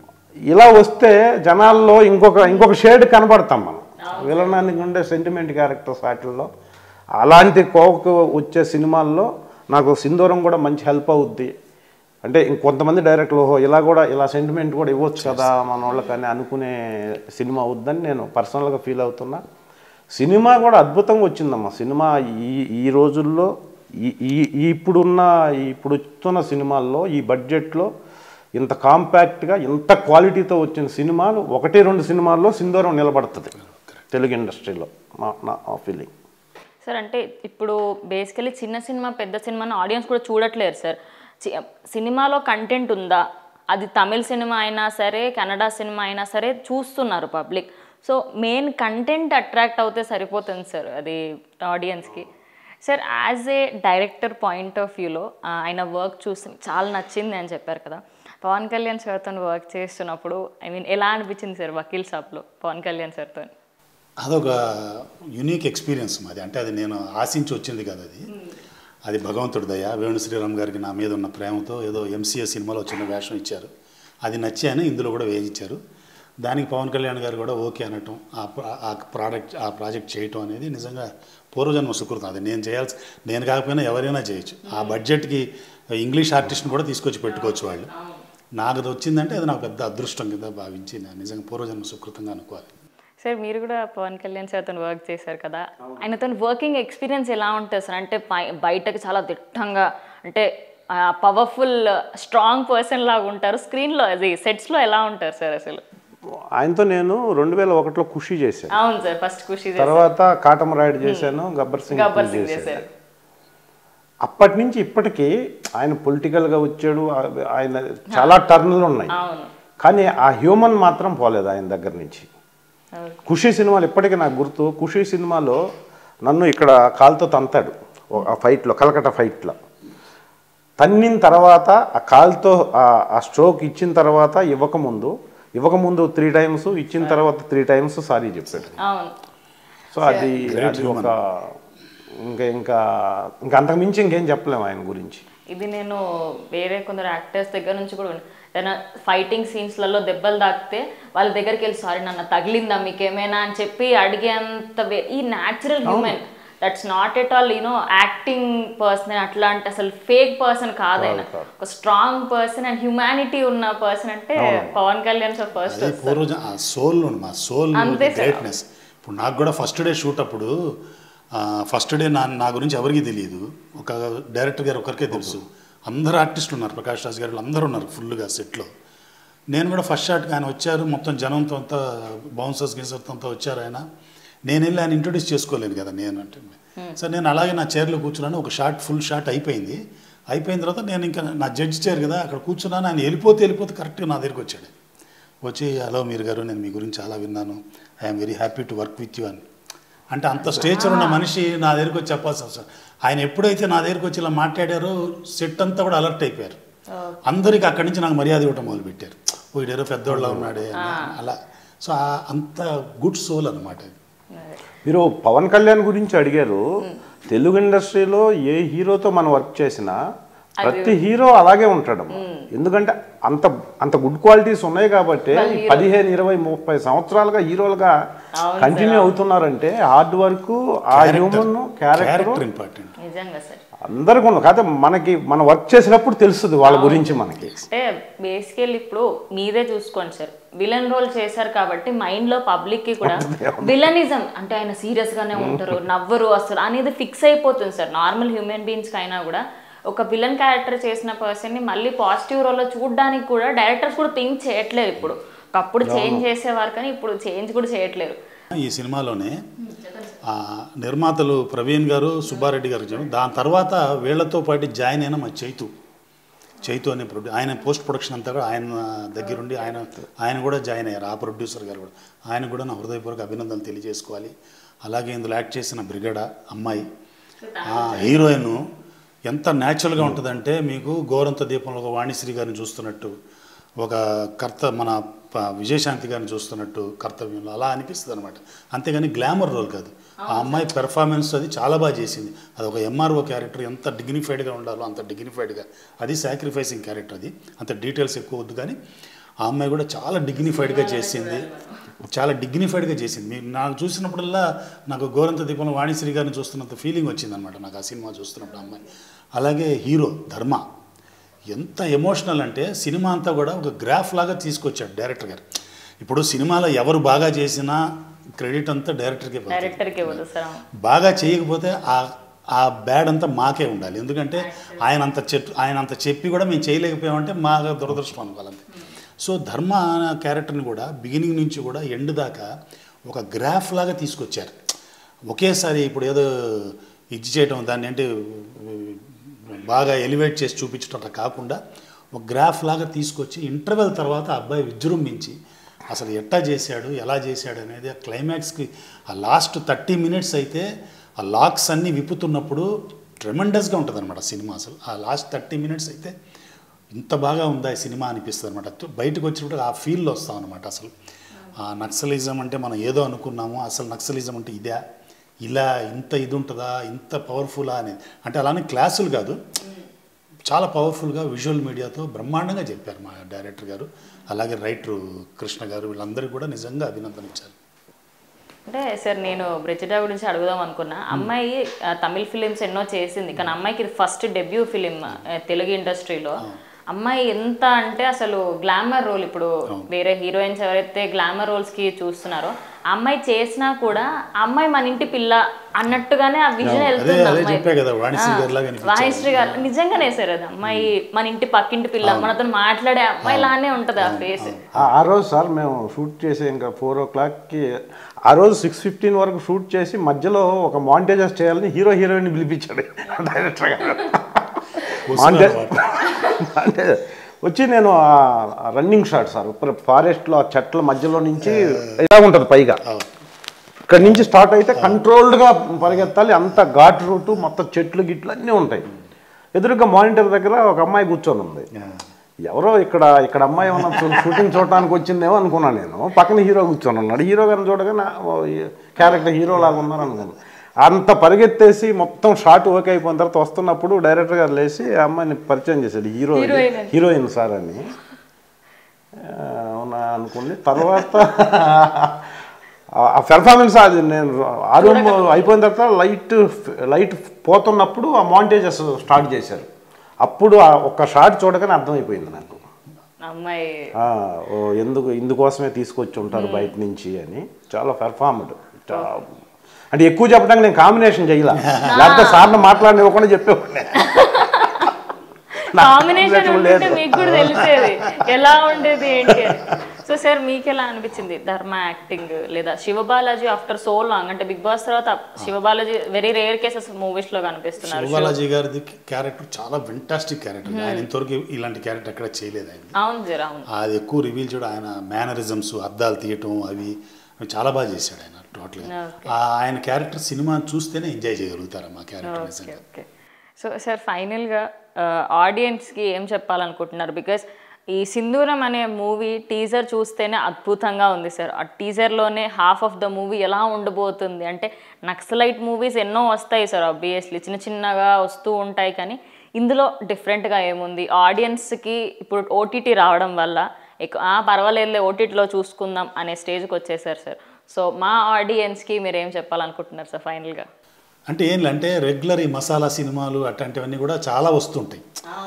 ఇలా వస్తే జనాల్లో ఇంకొక ఇంకొక షేడ్ కనబడతాం మనం విలనానికి ఉండే సెంటిమెంట్ క్యారెక్టర్స్ వాటిల్లో అలాంటి కోవకు వచ్చే సినిమాల్లో నాకు సింధూరం కూడా మంచి హెల్ప్ అవుద్ది అంటే ఇంకొంతమంది డైరెక్టర్లు ఓహో ఇలా కూడా ఇలా సెంటిమెంట్ కూడా ఇవ్వచ్చు కదా మన వాళ్ళకని అనుకునే సినిమా అవుద్దని నేను పర్సనల్గా ఫీల్ అవుతున్నా సినిమా కూడా అద్భుతంగా వచ్చిందమ్మా సినిమా ఈ ఈ రోజుల్లో ఈ ఈ ఈ ఇప్పుడున్న ఈ ఇప్పుడు వస్తున్న సినిమాల్లో ఈ బడ్జెట్లో ఇంత కాంపాక్ట్గా ఇంత క్వాలిటీతో వచ్చిన సినిమాలు ఒకటి రెండు సినిమాల్లో సింధూరం నిలబడుతుంది తెలుగు ఇండస్ట్రీలో మా నా ఫీలింగ్ సార్ అంటే ఇప్పుడు బేసికలీ చిన్న సినిమా పెద్ద సినిమాని ఆడియన్స్ కూడా చూడట్లేరు సార్ చి- సినిమాలో కంటెంట్ ఉందా అది తమిళ సినిమా అయినా సరే కన్నడ సినిమా అయినా సరే చూస్తున్నారు public so main content attract అవుతే సరిపోతుంది సార్ అది ఆడియన్స్కి sir as a director point of వ్యూలో ఆయన వర్క్ చూసి చాలా నచ్చింది అని చెప్పారు కదా పవన్ కళ్యాణ్ సార్తో వర్క్ చేస్తున్నప్పుడు ఐ మీన్ ఎలా అనిపించింది సార్ వకీల్ షాప్లో పవన్ కళ్యాణ్ సార్తో అదొక యూనిక్ ఎక్స్పీరియన్స్ మాది అంటే అది నేను ఆశించి వచ్చింది కదా అది అది భగవంతుడి దయ వేణు శ్రీరామ్ గారికి నా మీద ఉన్న ప్రేమతో ఏదో ఎంసీఏ సినిమాలో చిన్న వేషం ఇచ్చారు అది నచ్చాను ఇందులో కూడా వేయించారు దానికి పవన్ కళ్యాణ్ గారు కూడా ఓకే అనటం ఆ ప్ర- ఆ ప్రోడక్ట్ ఆ ప్రాజెక్ట్ చేయటం అనేది నిజంగా పూర్వజన్మ సుకృతం అది నేను చేయాల్సి నేను కాకపోయినా ఎవరైనా చేయొచ్చు ఆ బడ్జెట్కి ఇంగ్లీష్ ఆర్టిస్ట్ని కూడా తీసుకొచ్చి పెట్టుకోవచ్చు వాళ్ళు నాకు అది వచ్చిందంటే అది నాకు పెద్ద అదృష్టం కింద భావించి నేను నిజంగా పూర్వజన్మ సుకృతంగా అనుకోవాలి సార్ మీరు కూడా పవన్ కళ్యాణ్ సార్తో వర్క్ చేశారు కదా ఆయనతో వర్కింగ్ ఎక్స్పీరియన్స్ ఎలా ఉంటుంది సార్ అంటే పై- బయటకు చాలా దిట్టంగా అంటే పవర్ఫుల్ స్ట్రాంగ్ పర్సన్ లాగా ఉంటారు స్క్రీన్లో అది సెట్స్లో ఎలా ఉంటారు సార్ అసలు ఆయనతో నేను రెండు వేల ఒకటిలో ఖుషి చేశాను అవును సార్ ఫస్ట్ ఖుషి తర్వాత కాటమరాయుడు చేశాను గబ్బర్ సింగ్ గబ్బర్ టూ సింగ్ చేశాను చేశారు అప్పటి నుంచి ఇప్పటికీ ఆయన పొలిటికల్గా వచ్చాడు ఆ- ఆయన చాలా టర్న్లు ఉన్నాయి అవును కానీ ఆ హ్యూమన్ మాత్రం పోలేదు ఆయన దగ్గర నుంచి ఖుషి సినిమాలు ఇప్పటికీ నాకు గుర్తు ఖుషి సినిమాలో నన్ను ఇక్కడ కాలుతో తంతాడు ఓ- ఆ ఫైట్లో కలకట ఫైట్లో తన్నిన తర్వాత ఆ కాలుతో ఆ- ఆ స్ట్రోక్ ఇచ్చిన తర్వాత ఇవ్వకముందు ఇవ్వకముందు త్రీ టైమ్స్ ఇచ్చిన తర్వాత త్రీ టైమ్స్ సారీ చెప్పాడు అవును సో అది అది ఒక ఇంకా ఇంకా ఇంకా అంతకు మించి ఇంకేం చెప్పలేము ఆయన గురించి ఇది నేను వేరే కొందరు యాక్టర్స్ దగ్గర నుంచి కూడా విన్నా. ఏదైనా ఫైటింగ్ సీన్స్లలో దెబ్బలు తాకితే వాళ్ళ దగ్గరికి వెళ్ళి సారీ నన్ను తగిలిందా మీకేమైనా అని చెప్పి అడిగేంత వే- ఈ natural human that's not at all you know acting person అట్లా అంటే అసలు ఫేక్ పర్సన్ కాదైనా ఒక స్ట్రాంగ్ పర్సన్ అండ్ హ్యూమానిటీ ఉన్న పర్సన్ అంటే పవన్ కళ్యాణ్ సార్ ఫస్ట్ అది పూర్వజ ఆ సోల్ మా సోల్ అంతే సార్. గ్రేట్నెస్ ఇప్పుడు నాకు కూడా ఫస్ట్ డే షూట్ అప్పుడు ఫస్ట్ డే నా నా గురించి ఎవరికీ తెలియదు ఒక డైరెక్టర్ గారు ఒకరికే తెలుసు అందరు ఆర్టిస్టులు ఉన్నారు ప్రకాష్ రాజ్ గారు అందరూ ఉన్నారు ఫుల్గా సెట్లో నేను కూడా ఫస్ట్ షాట్కి ఆయన వచ్చారు మొత్తం జనంతో అంతా బౌన్సర్స్ గిన్సర్తో అంతా వచ్చారు ఆయన నేను వెళ్ళి ఆయన ఇంట్రొడ్యూస్ చేసుకోలేను కదా నేను అంటే సో నేను అలాగే నా చైర్లో కూర్చున్నాను ఒక షాట్ ఫుల్ షాట్ అయిపోయింది అయిపోయిన తర్వాత నేను ఇంకా నా జడ్జి చైర్ కదా అక్కడ కూర్చున్నాను ఆయన వెళ్ళిపోతే వెళ్ళిపోతే కరెక్ట్గా నా దగ్గరికి వచ్చాడు వచ్చి హలో మీరు గారు నేను మీ గురించి చాలా విన్నాను I'm very happy to work with you అని అంటే అంత స్టేచర్ ఉన్న మనిషి నా దగ్గరికి వచ్చి చెప్పాల్సిన అవసరం ఆయన ఎప్పుడైతే నా దగ్గరికి వచ్చి ఇలా మాట్లాడారో సెట్ అంతా కూడా అలర్ట్ అయిపోయారు అందరికి అక్కడి నుంచి నాకు మర్యాద ఇవ్వటం మొదలుపెట్టారు ఓ ఇడేరో పెద్దోళ్ళ ఉన్నాడే అని అలా సో ఆ- అంత గుడ్ సోల్ అనమాట మీరు పవన్ కళ్యాణ్ గురించి అడిగారు తెలుగు ఇండస్ట్రీలో ఏ హీరోతో మనం వర్క్ చేసినా ప్రతి హీరో అలాగే ఉంటాడు ఎందుకంటే అంత అంత గుడ్ క్వాలిటీస్ ఉన్నాయి కాబట్టి పదిహేను ఇరవై ముప్పై సంవత్సరాలుగా హీరోలుగా కంటిన్యూ అవుతున్నారంటే హార్డ్ వర్క్ ఆ హ్యూమన్ క్యారెక్టర్ క్యారెక్టర్ ఇంపార్టెంట్ నిజంగా సార్ అందరికీ ఉండదు కాకపోతే మనకి మనం వర్క్ చేసినప్పుడు తెలుస్తుంది వాళ్ళ గురించి మనకి అంటే బేసికల్ ఇప్పుడు మీరే చూసుకోండి సార్ విలన్ రోల్ చేశారు కాబట్టి మైండ్ లో పబ్లిక్ కి కూడా విలనిజం అంటే ఆయన సీరియస్ గానే ఉంటారు నవ్వరు అసలు అనేది ఫిక్స్ అయిపోతుంది సార్ నార్మల్ హ్యూమన్ బీయింగ్స్ కైనా కూడా ఒక విలన్ క్యారెక్టర్ చేసిన పర్సన్ ని మళ్ళీ పాజిటివ్ రోల్ లో చూడడానికి కూడా డైరెక్టర్స్ కూడా థింక్ చేయట్లేదు ఇప్పుడు ఒకప్పుడు చేంజ్ చేసేవారు కానీ ఇప్పుడు చేంజ్ కూడా చేయట్లేరు ఈ సినిమాలోనే ఆ, నిర్మాతలు ప్రవీణ్ గారు సుబ్బారెడ్డి గారు చెప్పారు. దాని తర్వాత వీళ్ళతో పాటు జాయిన్ అయిన మా చైతు చైతు అనే ప్రొడ్యూ ఆయన పోస్ట్ ప్రొడక్షన్ అంతా కూడా ఆయన దగ్గరుండి ఆయన ఆయన కూడా జాయిన్ అయ్యారు ఆ ప్రొడ్యూసర్ గారు కూడా ఆయన కూడా నా హృదయపూర్వక అభినందనలు తెలియజేసుకోవాలి అలాగే ఇందులో యాక్ట్ చేసిన బ్రిగేడ అమ్మాయి ఆ హీరోయిన్ ఎంత న్యాచురల్గా ఉంటుందంటే మీకు గోరంత దీపంలో ఒక వాణిశ్రీ గారిని చూస్తున్నట్టు ఒక కర్త మన ప- విజయశాంతి గారిని చూస్తున్నట్టు కర్తవ్యంలో అలా అనిపిస్తుంది అనమాట అంతేగాని గ్లామర్ రోల్ కాదు ఆ అమ్మాయి పెర్ఫార్మెన్స్ అది చాలా బాగా చేసింది అది ఒక ఎంఆర్ఓ క్యారెక్టర్ ఎంత డిగ్నిఫైడ్గా ఉండాలో అంత డిగ్నిఫైడ్గా అది సాక్రిఫైసింగ్ క్యారెక్టర్ అది అంత డీటెయిల్స్ ఎక్కువ వద్దు కానీ ఆ అమ్మాయి కూడా చాలా డిగ్నిఫైడ్గా చేసింది చాలా డిగ్నిఫైడ్గా చేసింది మీరు నాకు చూసినప్పుడల్లా నాకు గోరంత దీపంలో వాణిశ్రీ గారిని చూస్తున్నంత ఫీలింగ్ వచ్చిందనమాట నాకు ఆ సినిమా చూస్తున్నప్పుడు ఆ అమ్మాయి అలాగే హీరో ధర్మ ఎంత ఎమోషనల్ అంటే సినిమా అంతా కూడా ఒక గ్రాఫ్ లాగా తీసుకొచ్చాడు డైరెక్టర్ గారు ఇప్పుడు సినిమాలో ఎవరు బాగా చేసినా క్రెడిట్ అంతా డైరెక్టర్కే పోతుంది డైరెక్టర్ కి ఇవ్వదు సార్ బాగా చేయకపోతే ఆ ఆ బ్యాడ్ అంతా మాకే ఉండాలి ఎందుకంటే ఆయన అంత చెప్పి ఆయన అంత చెప్పి కూడా మేము చేయలేకపోయామంటే మా దురదృష్టం అనుకోవాలంతే సో ధర్మ అనే క్యారెక్టర్ని కూడా బిగినింగ్ నుంచి కూడా ఎండ్ దాకా ఒక గ్రాఫ్ లాగా తీసుకొచ్చారు ఒకేసారి ఇప్పుడు ఏదో ఇది చేయటం దాన్ని అంటే బాగా ఎలివేట్ చేసి చూపించడం అట్లా కాకుండా ఒక గ్రాఫ్ లాగా తీసుకొచ్చి ఇంటర్వెల్ తర్వాత ఆ అబ్బాయి విజృంభించి అసలు ఎట్టా చేశాడు ఎలా చేశాడు అనేది ఆ క్లైమాక్స్కి ఆ లాస్ట్ థర్టీ మినిట్స్ అయితే ఆ లాక్స్ అన్నీ విప్పుతున్నప్పుడు ట్రెమెండస్గా ఉంటుంది అనమాట సినిమా అసలు ఆ లాస్ట్ థర్టీ మినిట్స్ అయితే ఇంత బాగా ఉందా ఈ సినిమా అనిపిస్తుంది అనమాట బయటకు వచ్చినప్పుడు ఆ ఫీల్లో వస్తాం అనమాట అసలు ఆ నక్సలిజం అంటే మనం ఏదో అనుకున్నాము అసలు నక్సలిజం అంటే ఇదే ఇలా ఇంత ఇది ఉంటుందా ఇంత పవర్ఫుల్లా అనేది అంటే అలానే క్లాసులు కాదు చాలా పవర్ఫుల్గా విజువల్ మీడియాతో బ్రహ్మాండంగా చెప్పారు మా డైరెక్టర్ గారు అలాగే రైటర్ కృష్ణ గారు వీళ్ళందరికీ కూడా నిజంగా అభినందన ఇచ్చారు అంటే సార్ నేను బ్రిజిడా గురించి అడుగుదాం అనుకున్నా అమ్మాయి ఆ, తమిళ్ ఫిలిమ్స్ ఎన్నో చేసింది కానీ అమ్మాయికి ఇది ఫస్ట్ డెబ్యూ ఫిలిం తెలుగు ఇండస్ట్రీలో అమ్మాయి ఎంత అంటే అసలు గ్లామర్ రోల్ ఇప్పుడు వేరే హీరోయిన్స్ ఎవరైతే గ్లామర్ రోల్స్ కి చూస్తున్నారో అమ్మాయి చేసినా కూడా ఆ అమ్మాయి మన ఇంటి పిల్ల అన్నట్టుగానే ఆ విజన్ అదే వెళ్తుంది అదే అమ్మాయి చెప్పే కదా వాణిశ్రీ గారి లాగా అనిపించారు. వాహిశ్రీ గారు నిజంగానే సార్ అది అమ్మాయి మన ఇంటి పక్కింటి పిల్ల మనతో మాట్లాడే అమ్మాయి లానే ఉంటది ఆ ఫేస్ ఆ- ఆ రోజు సార్ మేము షూట్ చేసి ఇంకా ఫోర్ ఓ క్లాక్కి ఆ రోజు సిక్స్ ఫిఫ్టీన్ వరకు షూట్ చేసి మధ్యలో ఒక మాంటేజెస్ చేయాలని హీరో హీరోయిన్ పిలిపించాడు డైరెక్టర్ గారు మాంటే- మాంటేజ్ వచ్చి నేను రన్నింగ్ షాట్ సార్ ఫారెస్ట్లో ఆ చెట్ల మధ్యలో నుంచి ఇలా ఉంటుంది పైగా ఇక్కడ నుంచి స్టార్ట్ అయితే కంట్రోల్డ్గా పరిగెత్తాలి అంత ఘాట్ రూటు మొత్తం చెట్లు గిట్లు అన్నీ ఉంటాయి ఎదురుగా మానిటర్ దగ్గర ఒక అమ్మాయి కూర్చొని ఉంది ఎవరో ఇక్కడ ఇక్కడ అమ్మాయి ఏమన్నా షూ- షూటింగ్ చూడటానికి వచ్చిందేమో అనుకున్నాను నేను పక్కన హీరో కూర్చొని ఉన్నాడు హీరో గారిని చూడగానే ఓ ఈ క్యారెక్టర్ హీరో లాగా ఉన్నారు అనుకున్నాను అంత పరిగెత్తేసి మొత్తం షాట్ ఓకే అయిపోయిన తర్వాత వస్తున్నప్పుడు డైరెక్టర్ గారు లేచి ఆ అమ్మాయిని పరిచయం చేశాడు హీరో Heroine అని. హీరోయిన్ సార్ అని ఆ, అవునా అనుకుంది తర్వాత ఆ పెర్ఫార్మెన్స్ అది నేను ఆ రూమ్ అయిపోయిన తర్వాత లైట్ లైట్ పోతున్నప్పుడు ఆ మాంటేజెస్ స్టార్ట్ చేశారు అప్పుడు ఆ ఒక్క షాట్ చూడగానే అర్థమైపోయింది నాకు అమ్మాయి ఆ, ఓ ఎందుకు ఇందుకోసమే తీసుకొచ్చి ఉంటారు బయట నుంచి అని చాలా పెర్ఫార్మ్డ్ అంటే ఎక్కువ చెప్పడానికి నేను కాంబినేషన్ చేయలే లేకపోతే సార్ని మాట్లాడినివ్వకుండా చెప్పేవాడిని నాకు కాంబినేషన్ combination ఉంటే లేదు. మీకు కూడా తెలిసేది ఎలా ఉండేది ఏంటి సో సార్ మీకు ఎలా అనిపించింది ధర్మ యాక్టింగ్ లేదా శివబాలాజీ ఆఫ్టర్ సో లాంగ్ అంటే బిగ్ బాస్ తర్వాత Sivabalaji very rare cases movies లో కనిపిస్తున్నారు శివబాలాజీ గారిది క్యారెక్టర్ చాలా వెంటాస్టిక్ క్యారెక్టర్ ఆయన ఇంతవరకు ఇలాంటి క్యారెక్టర్ ఎక్కడ చేయలేదు ఆయన అవును సార్ అవును అది ఎక్కువ రివీల్ చేయడం ఆయన మేనరిజమ్స్ అద్దాలు తీయటం అవి అవి చాలా బాగా చేశాడు ఆయన టోటల్గా ఆయన క్యారెక్టర్ సినిమా చూస్తేనే ఎంజాయ్ చేయగలుగుతారు మా క్యారెక్టర్ ఓకే నిజంగా ఓకే సో సార్ ఫైనల్గా ఆడియన్స్కి ఏం చెప్పాలనుకుంటున్నారు బికాస్ ఈ సింధూరం అనే మూవీ టీజర్ చూస్తేనే అద్భుతంగా ఉంది సార్ ఆ టీజర్లోనే హాఫ్ ఆఫ్ ద మూవీ ఎలా ఉండబోతుంది అంటే నక్సలైట్ మూవీస్ ఎన్నో వస్తాయి సార్ ఆబ్వియస్లీ చిన్న చిన్నగా వస్తూ ఉంటాయి కానీ ఇందులో డిఫరెంట్గా ఏముంది ఆడియన్స్కి ఇప్పుడు ఓటీటీ రావడం వల్ల ఎక్కువ "ఆ, పర్వాలేదులే ఓటీటీలో చూసుకుందాం అనే స్టేజ్కి వచ్చేసారు సార్ సో మా ఆడియన్స్కి మీరు ఏం చెప్పాలనుకుంటున్నారు సార్ ఫైనల్గా అంటే ఏంటంటే రెగ్యులర్ ఈ మసాలా సినిమాలు అట్లాంటివన్నీ కూడా చాలా వస్తుంటాయి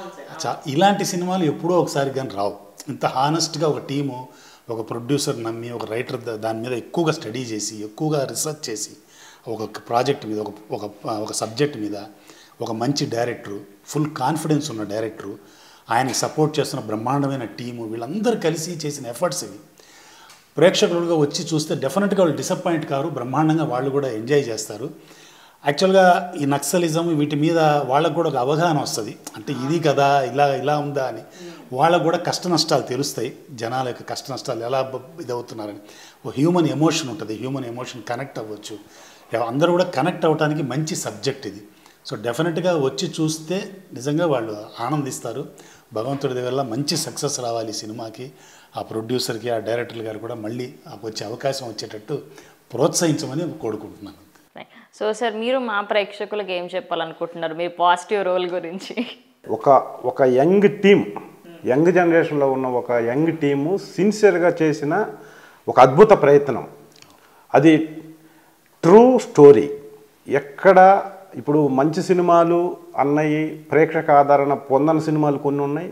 చా ఇలాంటి సినిమాలు ఎప్పుడో ఒకసారి కానీ రావు ఇంత హానెస్ట్గా ఒక టీము ఒక ప్రొడ్యూసర్ నమ్మి ఒక రైటర్ దాని మీద ఎక్కువగా స్టడీ చేసి ఎక్కువగా రీసెర్చ్ చేసి ఒక ప్రాజెక్ట్ మీద ఒక ఒక ఒక సబ్జెక్ట్ మీద ఒక మంచి డైరెక్టరు ఫుల్ కాన్ఫిడెన్స్ ఉన్న డైరెక్టరు ఆయనకి సపోర్ట్ చేస్తున్న బ్రహ్మాండమైన టీము వీళ్ళందరూ కలిసి చేసిన ఎఫర్ట్స్ ఇవి ప్రేక్షకులుగా వచ్చి చూస్తే డెఫినెట్గా వాళ్ళు డిసప్పాయింట్ కారు బ్రహ్మాండంగా వాళ్ళు కూడా ఎంజాయ్ చేస్తారు యాక్చువల్గా ఈ నక్సలిజం వీటి మీద వాళ్ళకు కూడా ఒక అవగాహన వస్తుంది అంటే ఇది కదా ఇలా ఇలా ఉందా అని వాళ్ళకు కూడా కష్ట నష్టాలు తెలుస్తాయి జనాల యొక్క కష్ట నష్టాలు ఎలా బ- ఇదవుతున్నారని ఓ హ్యూమన్ ఎమోషన్ ఉంటుంది హ్యూమన్ ఎమోషన్ కనెక్ట్ అవ్వచ్చు ఎవ- అందరూ కూడా కనెక్ట్ అవ్వడానికి మంచి సబ్జెక్ట్ ఇది సో డెఫినెట్గా వచ్చి చూస్తే నిజంగా వాళ్ళు ఆనందిస్తారు భగవంతుడి వల్ల మంచి సక్సెస్ రావాలి ఈ సినిమాకి ఆ ప్రొడ్యూసర్కి ఆ డైరెక్టర్ గారు కూడా మళ్ళీ ఆ వచ్చే అవకాశం వచ్చేటట్టు ప్రోత్సహించమని కోరుకుంటున్నాను సో సార్ మీరు మా ప్రేక్షకులకు ఏం చెప్పాలనుకుంటున్నారు మీ పాజిటివ్ రోల్ గురించి ఒక ఒక యంగ్ టీమ్ యంగ్ జనరేషన్లో ఉన్న ఒక యంగ్ టీము సిన్సియర్గా చేసిన ఒక అద్భుత ప్రయత్నం అది ట్రూ స్టోరీ ఎక్కడ ఇప్పుడు మంచి సినిమాలు అన్నవి ప్రేక్షక ఆదరణ పొందని సినిమాలు కొన్ని ఉన్నాయి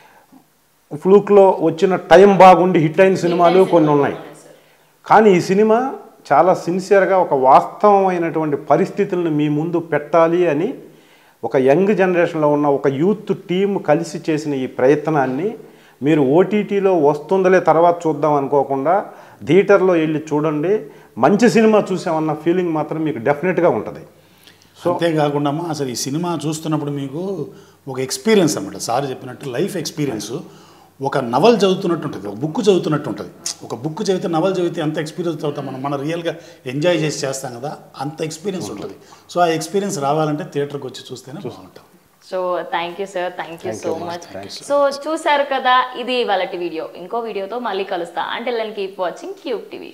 ఫ్లూక్లో వచ్చిన టైం బాగుండి హిట్ అయిన సినిమాలు కొన్ని ఉన్నాయి కానీ ఈ సినిమా చాలా సిన్సియర్గా ఒక వాస్తవమైనటువంటి పరిస్థితులను మీ ముందు పెట్టాలి అని ఒక యంగ్ జనరేషన్లో ఉన్న ఒక యూత్ టీం కలిసి చేసిన ఈ ప్రయత్నాన్ని మీరు ఓటీటీలో వస్తుందలే తర్వాత చూద్దాం అనుకోకుండా థియేటర్లో వెళ్ళి చూడండి మంచి సినిమా చూసామన్న ఫీలింగ్ మాత్రం మీకు డెఫినెట్గా ఉంటుంది అంతేకాకుండా అమ్మా అసలు ఈ సినిమా చూస్తున్నప్పుడు మీకు ఒక ఎక్స్పీరియన్స్ అన్నమాట సార్ చెప్పినట్టు లైఫ్ ఎక్స్పీరియన్స్ ఒక నవల్ చదువుతున్నట్టు ఉంటుంది ఒక బుక్ చదువుతున్నట్టు ఉంటుంది ఒక బుక్ చదివితే నవల్ చదివితే ఎంత ఎక్స్పీరియన్స్ చదువుతాం మనం మన రియల్గా ఎంజాయ్ చేసి చేస్తాం కదా అంత ఎక్స్పీరియన్స్ ఉంటుంది సో ఆ ఎక్స్పీరియన్స్ రావాలంటే థియేటర్కి వచ్చి చూస్తేనే బాగుంటుంది so thank you sir thank you Thank so you, much thank so చూసారు కదా ఇది వాళ్ళ వీడియో ఇంకో వీడియోతో మళ్ళీ కలుస్తా అంటే కీప్ వాచింగ్ క్యూబ్ టీవీ